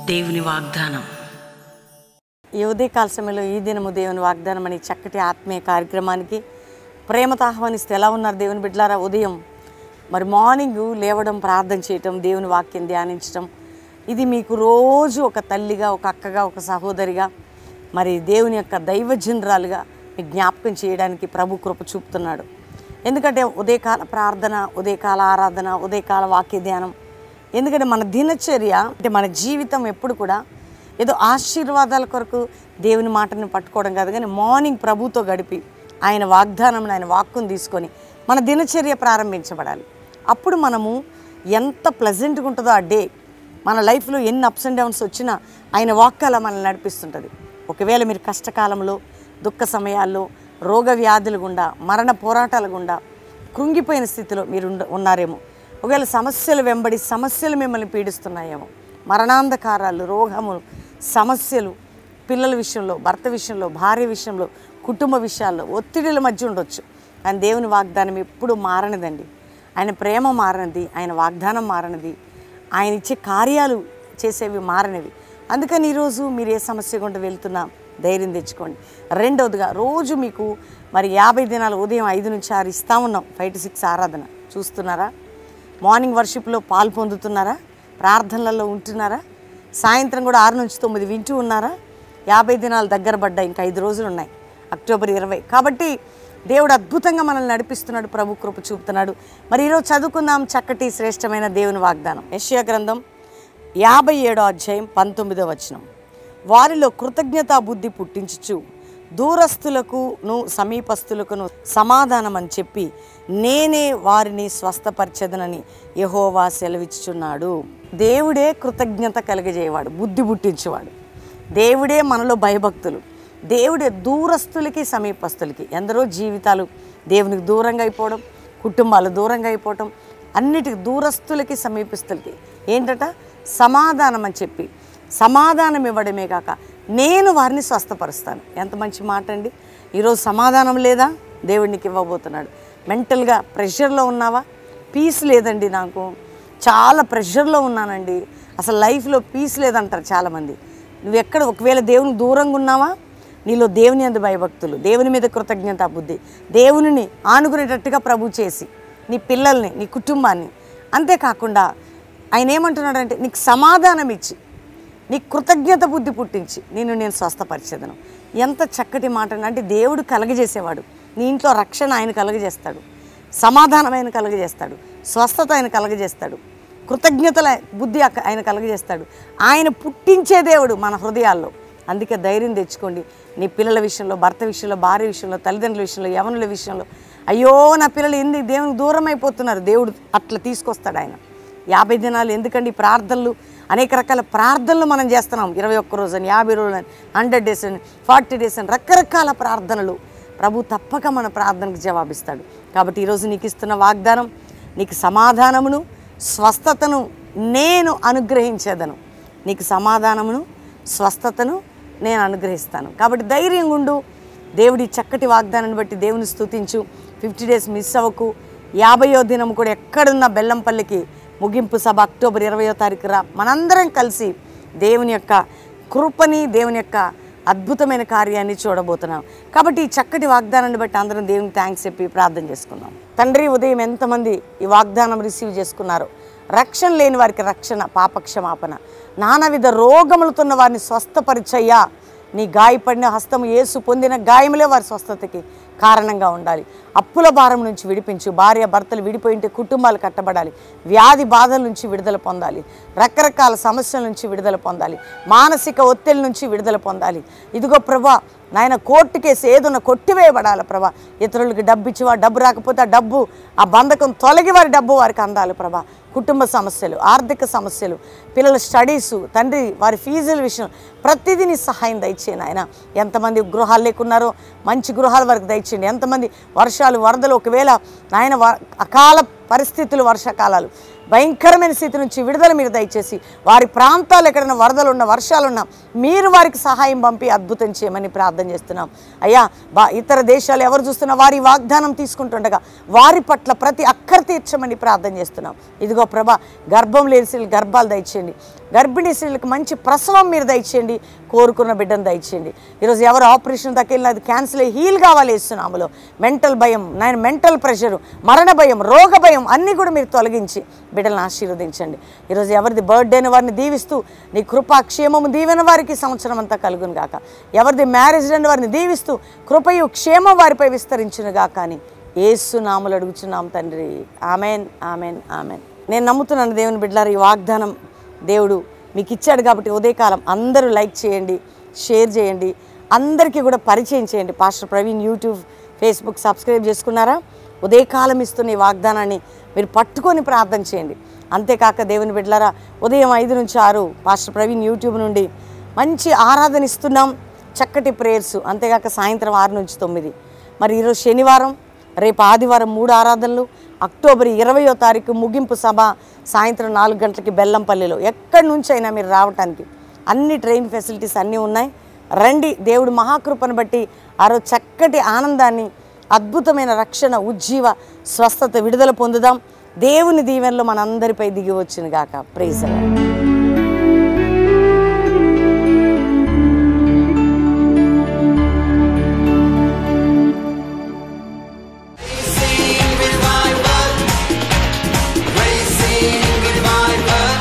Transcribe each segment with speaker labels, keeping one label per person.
Speaker 1: దేవుని వాగ్దానం
Speaker 2: ఈ ఉదయకాల సమయంలో ఈ దినము దేవుని వాగ్దానం అనే చక్కటి ఆత్మీయ కార్యక్రమానికి ప్రేమతో ఆహ్వానిస్తే ఎలా ఉన్నారు దేవుని బిడ్డలారా ఉదయం మరి మార్నింగ్ లేవడం ప్రార్థన చేయటం దేవుని వాక్యం ధ్యానించటం ఇది మీకు రోజు ఒక తల్లిగా ఒక అక్కగా ఒక సహోదరిగా మరి దేవుని యొక్క దైవజనరాలుగా మీకు జ్ఞాపకం చేయడానికి ప్రభు కృప చూపుతున్నాడు ఎందుకంటే ఉదయకాల ప్రార్థన ఉదయకాల ఆరాధన ఉదయకాల వాక్య ధ్యానం ఎందుకంటే మన దినచర్య అంటే మన జీవితం ఎప్పుడు కూడా ఏదో ఆశీర్వాదాల కొరకు దేవుని మాటని పట్టుకోవడం కాదు కానీ మార్నింగ్ ప్రభుతో గడిపి ఆయన వాగ్దానం ఆయన వాక్కును తీసుకొని మన దినచర్య ప్రారంభించబడాలి అప్పుడు మనము ఎంత ప్లెజెంట్గా ఉంటుందో ఆ డే మన లైఫ్లో ఎన్ని అప్స్ అండ్ డౌన్స్ వచ్చినా ఆయన వాక్ అలా మనల్ని నడిపిస్తుంటుంది ఒకవేళ మీరు కష్టకాలంలో దుఃఖ సమయాల్లో రోగ వ్యాధుల గుండా మరణ పోరాటాల గుండా కృంగిపోయిన స్థితిలో మీరు ఉండ- ఉన్నారేమో ఒకవేళ సమస్యలు వెంబడి సమస్యలు మిమ్మల్ని పీడిస్తున్నాయేమో మరణాంధకారాలు రోగములు సమస్యలు పిల్లల విషయంలో భర్త విషయంలో భార్య విషయంలో కుటుంబ విషయాల్లో ఒత్తిడిల మధ్య ఉండొచ్చు కానీ దేవుని వాగ్దానం ఎప్పుడు మారనిదండి ఆయన ప్రేమ మారనిది ఆయన వాగ్దానం మారనిది ఆయన ఇచ్చే కార్యాలు చేసేవి మారనివి అందుకని ఈరోజు మీరు ఏ సమస్య గుండా వెళ్తున్నా ధైర్యం తెచ్చుకోండి రెండవదిగా రోజు మీకు మరి యాభై దినాలు ఉదయం ఐదు నుంచి ఆరు ఇస్తా ఉన్నాం ఫైవ్ టు సిక్స్ ఆరాధన చూస్తున్నారా మార్నింగ్ వర్షిప్లో పాలు పొందుతున్నారా ప్రార్థనలలో ఉంటున్నారా సాయంత్రం కూడా ఆరు నుంచి తొమ్మిది వింటూ ఉన్నారా యాభై దినాలు దగ్గర పడ్డాయి ఇంకా ఐదు రోజులు ఉన్నాయి అక్టోబర్ ఇరవై కాబట్టి దేవుడు అద్భుతంగా మనల్ని నడిపిస్తున్నాడు ప్రభు కృప చూపుతున్నాడు మరి ఈరోజు చదువుకుందాం చక్కటి శ్రేష్టమైన దేవుని వాగ్దానం యెషయా గ్రంథం యాభై ఏడో అధ్యాయం పంతొమ్మిదో వచనం వారిలో కృతజ్ఞతా బుద్ధి పుట్టించుచు దూరస్తులకును సమీపస్తులకును సమాధానం అని చెప్పి నేనే వారిని స్వస్థపరచదనని యహోవా సెలవిచ్చుచున్నాడు దేవుడే కృతజ్ఞత కలిగజేయవాడు బుద్ధి పుట్టించేవాడు దేవుడే మనలో భయభక్తులు దేవుడే దూరస్తులకి సమీపస్తులకి ఎందరో జీవితాలు దేవునికి దూరంగా అయిపోవడం కుటుంబాలు దూరంగా అయిపోవడం అన్నిటికి దూరస్తులకి సమీపస్తులకి ఏంటట సమాధానం అని చెప్పి సమాధానం ఇవ్వడమే కాక నేను వారిని స్వస్థపరుస్తాను ఎంత మంచి మాట అండి ఈరోజు సమాధానం లేదా దేవుడికి ఇవ్వబోతున్నాడు మెంటల్గా ప్రెషర్లో ఉన్నావా పీస్ లేదండి నాకు చాలా ప్రెషర్లో ఉన్నానండి అసలు లైఫ్లో పీస్ లేదంటారు చాలామంది నువ్వు ఎక్కడ ఒకవేళ దేవునికి దూరంగా ఉన్నావా నీలో దేవుని అందు భయభక్తులు దేవుని మీద కృతజ్ఞత బుద్ధి దేవునిని ఆనుకునేటట్టుగా ప్రభు చేసి నీ పిల్లల్ని నీ కుటుంబాన్ని అంతేకాకుండా ఆయన ఏమంటున్నాడంటే నీకు సమాధానం ఇచ్చి నీ కృతజ్ఞత బుద్ధి పుట్టించి నేను నేను స్వస్థపరిచేదను ఎంత చక్కటి మాట అండి. అంటే దేవుడు కలగజేసేవాడు నీ ఇంట్లో రక్షణ ఆయన కలగజేస్తాడు సమాధానం ఆయన కలగజేస్తాడు స్వస్థత ఆయన కలగజేస్తాడు కృతజ్ఞతల బుద్ధి అక్క- ఆయన కలగజేస్తాడు ఆయన పుట్టించే దేవుడు మన హృదయాల్లో అందుకే ధైర్యం తెచ్చుకోండి నీ పిల్లల విషయంలో భర్త విషయంలో భార్య విషయంలో తల్లిదండ్రుల విషయంలో యవనుల విషయంలో అయ్యో నా పిల్లలు ఎందుకు దేవునికి దూరం అయిపోతున్నారు దేవుడు అట్లా తీసుకొస్తాడు ఆయన యాభై దినాలు ఎందుకండి ఈ ప్రార్థనలు అనేక రకాల ప్రార్థనలు మనం చేస్తున్నాం ఇరవై ఒక్క రోజు అని యాభై రోజులు అని హండ్రెడ్ డేస్ అని ఫార్టీ డేస్ అని రకరకాల ప్రార్థనలు ప్రభు తప్పక మన ప్రార్థనకు జవాబిస్తాడు కాబట్టి ఈరోజు నీకు ఇస్తున్న వాగ్దానం నీకు సమాధానమును స్వస్థతను నేను అనుగ్రహించేదను నీకు సమాధానమును స్వస్థతను నేను అనుగ్రహిస్తాను కాబట్టి ధైర్యంగా ఉండు దేవుడి చక్కటి వాగ్దానాన్ని బట్టి దేవుని స్తుతించు ఫిఫ్టీ డేస్ మిస్ అవ్వకు యాభయో దినం కూడా ఎక్కడున్న బెల్లంపల్లికి ముగింపు సభ అక్టోబర్ ఇరవయో తారీఖు రా మనందరం కలిసి దేవుని యొక్క కృపని దేవుని యొక్క అద్భుతమైన కార్యాన్ని చూడబోతున్నాం కాబట్టి ఈ చక్కటి వాగ్దానాన్ని బట్టి అందరం దేవునికి థ్యాంక్స్ చెప్పి ప్రార్థన చేసుకుందాం తండ్రి ఉదయం ఎంతమంది ఈ వాగ్దానం రిసీవ్ చేసుకున్నారో రక్షణ లేని వారికి రక్షణ పాపక్షమాపణ నానావిధ రోగములతున్న వారిని స్వస్థపరిచయ్యా నీ గాయపడిన హస్తము యేసు పొందిన గాయములే వారి స్వస్థతకి కారణంగా ఉండాలి అప్పుల భారం నుంచి విడిపించు భార్య భర్తలు విడిపోయింటే కుటుంబాలు కట్టబడాలి వ్యాధి బాధల నుంచి విడుదల పొందాలి రకరకాల సమస్యల నుంచి విడుదల పొందాలి మానసిక ఒత్తిడి నుంచి విడుదల పొందాలి ఇదిగో ప్రభా నాయన కోర్టు కేసు ఏదన్నా కొట్టివేయబడాలి ప్రభా ఇతరులకి డబ్బు ఇచ్చివా డబ్బు రాకపోతే ఆ డబ్బు ఆ బంధకం తొలగి వారి డబ్బు వారికి అందాలి ప్రభా కుటుంబ సమస్యలు ఆర్థిక సమస్యలు పిల్లల స్టడీసు తండ్రి వారి ఫీజుల విషయం ప్రతిదీ నీ సహాయం దయచేయండి ఆయన ఎంతమంది గృహాలు లేకున్నారో మంచి గృహాల వరకు దయచేయండి ఎంతమంది వర్షాలు వరదలు ఒకవేళ ఆయన వ- అకాల పరిస్థితులు వర్షాకాలాలు భయంకరమైన స్థితి నుంచి విడుదల మీరు దయచేసి వారి ప్రాంతాలు ఎక్కడైనా వరదలు ఉన్న వర్షాలున్నా మీరు వారికి సహాయం పంపి అద్భుతం చేయమని ప్రార్థన చేస్తున్నాం అయ్యా బా ఇతర దేశాలు ఎవరు చూస్తున్నా వారి వాగ్దానం తీసుకుంటుండగా వారి పట్ల ప్రతి అక్కర తీర్చమని ప్రార్థన చేస్తున్నాం ఇదిగో ప్రభా గర్భం లేని స్త్రీలు గర్భాలు దయచేయండి గర్భిణీ స్త్రీలకు మంచి ప్రసవం మీరు దయచేయండి కోరుకున్న బిడ్డను దయచేయండి ఈరోజు ఎవరు ఆపరేషన్ దక్కెళ్ళిన అది క్యాన్సిల్ అయ్యి హీల్ కావాలి ఇస్తున్నాములో మెంటల్ భయం నేను మెంటల్ ప్రెషర్ మరణ భయం రోగ భయం అన్నీ కూడా మీరు తొలగించి బిడ్డలను ఆశీర్వదించండి ఈరోజు ఎవరిది బర్త్డేని వారిని దీవిస్తూ నీ కృపా క్షేమము దీవెన వారికి సంవత్సరం అంతా కలుగును గాక ఎవరిది మ్యారేజ్ అని వారిని దీవిస్తూ కృపయు క్షేమం వారిపై విస్తరించును గాక అని ఏసు నాములు అడుగుచున్నాం తండ్రి ఆమెన్ ఆమెన్ ఆమెన్ నేను నమ్ముతున్నాను దేవుని బిడ్డలారు ఈ వాగ్దానం దేవుడు మీకు ఇచ్చాడు కాబట్టి ఉదయకాలం అందరూ లైక్ చేయండి షేర్ చేయండి అందరికీ కూడా పరిచయం చేయండి pastor Praveen YouTube Facebook subscribe చేసుకున్నారా ఉదయకాలం ఇస్తున్న ఈ వాగ్దానాన్ని మీరు పట్టుకొని ప్రార్థన చేయండి అంతేకాక దేవుని బిడ్డలారా ఉదయం ఐదు నుంచి ఆరు పాస్టర్ ప్రవీణ్ యూట్యూబ్ నుండి మంచి ఆరాధన ఇస్తున్నాం చక్కటి ప్రేయర్స్ అంతేకాక సాయంత్రం ఆరు నుంచి తొమ్మిది మరి ఈరోజు శనివారం రేపు ఆదివారం మూడు ఆరాధనలు అక్టోబర్ ఇరవయో తారీఖు ముగింపు సభ సాయంత్రం నాలుగు గంటలకి బెల్లంపల్లిలో ఎక్కడి నుంచి అయినా మీరు రావటానికి అన్ని ట్రైన్ ఫెసిలిటీస్ అన్నీ ఉన్నాయి రండి దేవుడు మహాకృపను బట్టి ఆ రోజు చక్కటి ఆనందాన్ని అద్భుతమైన రక్షణ ఉజ్జీవ స్వస్థత విడుదల పొందుదాం దేవుని దీవెనలో మనందరిపై దిగి వచ్చిన గాక praise
Speaker 1: Racing revival,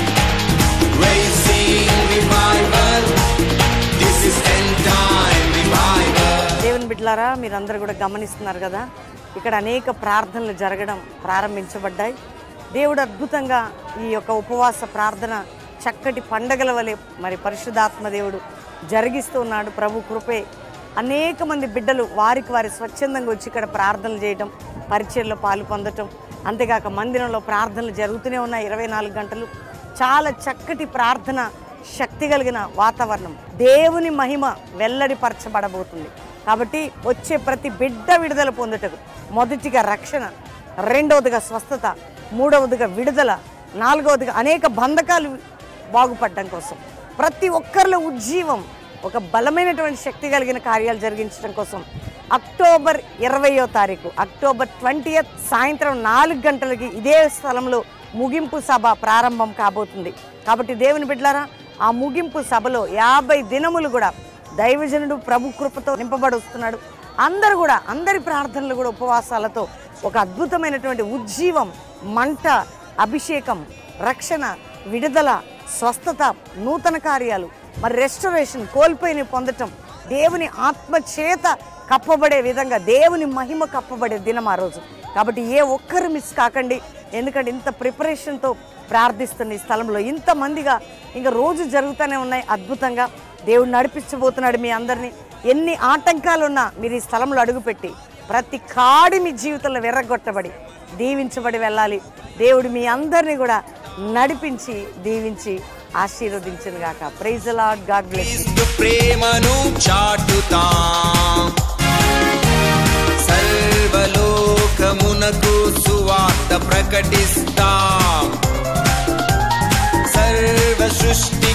Speaker 1: racing revival. This is end time revival.
Speaker 2: దేవుని బిడ్డలారా మీరందరూ కూడా గమనిస్తున్నారు కదా ఇక్కడ అనేక ప్రార్థనలు జరగడం ప్రారంభించబడ్డాయి దేవుడు అద్భుతంగా ఈ యొక్క ఉపవాస ప్రార్థన చక్కటి పండగల వలె మరి పరిశుద్ధాత్మ దేవుడు జరిగిస్తూ ఉన్నాడు ప్రభు కృపే అనేక మంది బిడ్డలు వారికి వారి స్వచ్ఛందంగా వచ్చి ఇక్కడ ప్రార్థనలు చేయడం పరిచయలో పాలు పొందటం అంతేకాక మందిరంలో ప్రార్థనలు జరుగుతూనే ఉన్నాయి ఇరవై నాలుగు గంటలు చాలా చక్కటి ప్రార్థన శక్తి కలిగిన వాతావరణం దేవుని మహిమ వెల్లడిపరచబడబోతుంది కాబట్టి వచ్చే ప్రతి బిడ్డ విడుదల పొందుటకు మొదటిగా రక్షణ రెండవదిగా స్వస్థత మూడవదిగా విడుదల నాలుగవదిగా అనేక బంధకాలు బాగుపడడం కోసం ప్రతి ఒక్కరిలో ఉజ్జీవం ఒక బలమైనటువంటి శక్తి కలిగిన కార్యాలు జరిగించడం కోసం అక్టోబర్ ఇరవయో తారీఖు అక్టోబర్ ట్వంటీ సాయంత్రం నాలుగు గంటలకి ఇదే స్థలంలో ముగింపు సభ ప్రారంభం కాబోతుంది కాబట్టి దేవుని బిడ్డలారా ఆ ముగింపు సభలో యాభై దినములు కూడా దైవజనుడు ప్రభు కృపతో నింపబడి వస్తున్నాడు అందరూ కూడా అందరి ప్రార్థనలు కూడా ఉపవాసాలతో ఒక అద్భుతమైనటువంటి ఉజ్జీవం మంట అభిషేకం రక్షణ విడుదల స్వస్థత నూతన కార్యాలు మరి రెస్టరేషన్ కోల్పోయిన పొందటం దేవుని ఆత్మ చేత కప్పబడే విధంగా దేవుని మహిమ కప్పబడే దినం ఆ రోజు కాబట్టి ఏ ఒక్కరు మిస్ కాకండి ఎందుకంటే ఇంత ప్రిపరేషన్తో ప్రార్థిస్తున్న ఈ స్థలంలో ఇంతమందిగా ఇంకా రోజు జరుగుతూనే ఉన్నాయి అద్భుతంగా దేవుడు నడిపించబోతున్నాడు మీ అందరినీ ఎన్ని ఆటంకాలున్నా మీరు ఈ స్థలంలో అడుగుపెట్టి ప్రతి కాడి మీ జీవితంలో విర్రగొట్టబడి దీవించబడి వెళ్ళాలి దేవుడు మీ అందరినీ కూడా నడిపించి దీవించి ఆశీర్వదించిన గాక ప్రైజ్ లాడ్ గాడ్ బ్లెస్
Speaker 1: క్రీస్తు ప్రేమను చాటుతాం సర్వలోకమునకు సువార్త ప్రకటిస్తాం సర్వ సృష్టి